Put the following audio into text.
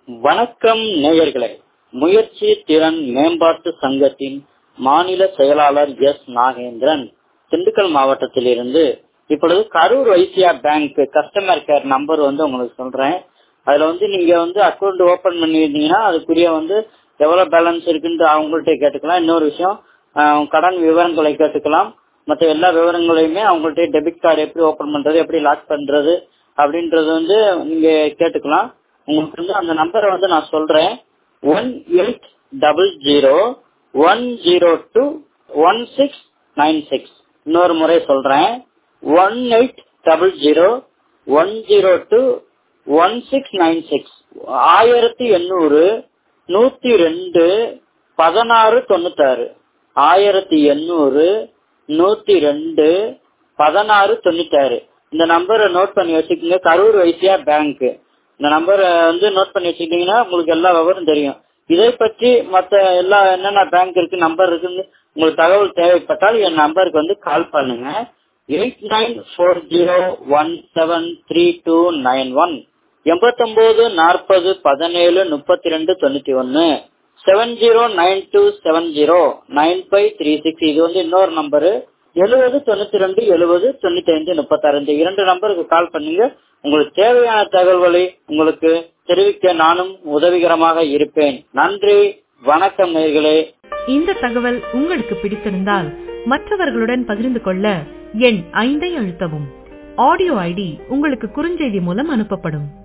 வணக்கம் நேயர்களே முயற்சி திறன் மேம்பாட்டு சங்கத்தின் மாநில செயலாளர் எஸ் நாகேந்திரன் திண்டுக்கல் மாவட்டத்திலிருந்து இப்பொழுது Karur Vysya bank customer care number வந்து உங்களுக்கு சொல்றேன் அதுல வந்து நீங்க வந்து அக்கௌண்ட் ஓபன் பண்ணிருந்தீங்கன்னா அதுக்குரிய வந்து எவ்வளவு பேலன்ஸ் இருக்குன்னு அவங்கள்ட்ட கேட்டுக்கலாம் இன்னொரு விஷயம் ஆஹ் கடன் விவரங்களை கேட்டுக்கலாம் மற்ற எல்லா விவரங்களையுமே அவங்கள்ட்ட டெபிட் கார்டு எப்படி ஓபன் பண்றது எப்படி லாக் பண்றது அப்படின்றது வந்து நீங்க கேட்டுக்கலாம் உங்களுக்கு வந்து அந்த நம்பரை வந்து நான் சொல்றேன் one eight double zero one zero two one six nine six இன்னொரு முறை சொல்றேன் one eight double zero one zero two one six nine six ஆயிரத்தி எண்ணூறு நூத்தி ரெண்டு பதினாறு தொண்ணூத்தாறு ஆயிரத்தி எண்ணூறு நூத்தி ரெண்டு பதினாறு தொண்ணூத்தாறு இந்த நம்பரை நோட் பண்ணி வச்சுக்கோங்க கரூர் வைசியா பேங்க் இந்த நம்பரை வந்து நோட் பண்ணி வச்சுக்கிட்டீங்கன்னா உங்களுக்கு எல்லா விவரம் தெரியும் இதை பற்றி மற்ற எல்லா என்னென்ன பேங்க் இருக்கு நம்பர் இருக்குன்னு உங்களுக்கு தகவல் தேவைப்பட்டால் என் நம்பருக்கு வந்து கால் பண்ணுங்க eight nine four zero one seven three two nine one எண்பத்தொன்பது நாற்பது பதினேழு முப்பத்தி ரெண்டு தொண்ணூத்தி ஒன்னு seven zero nine two seven zero nine five three six இது வந்து இன்னொரு நம்பரு எழுபது தொண்ணூத்தி ரெண்டு எழுபது தொண்ணூத்தி ஐந்து முப்பத்தாறு இந்த இரண்டு நம்பருக்கு கால் பண்ணுங்க உங்களுக்கு தேவையான தகவல்களை உங்களுக்கு தெரிவிக்க நானும் உதவிகரமாக இருப்பேன் நன்றி வணக்கம் நேர்களே இந்த தகவல் உங்களுக்கு பிடித்திருந்தால் மற்றவர்களுடன் பகிர்ந்து கொள்ள எண் ஐந்தை அழுத்தவும் ஆடியோ ஐடி உங்களுக்கு குறுஞ்செய்தி மூலம் அனுப்பப்படும்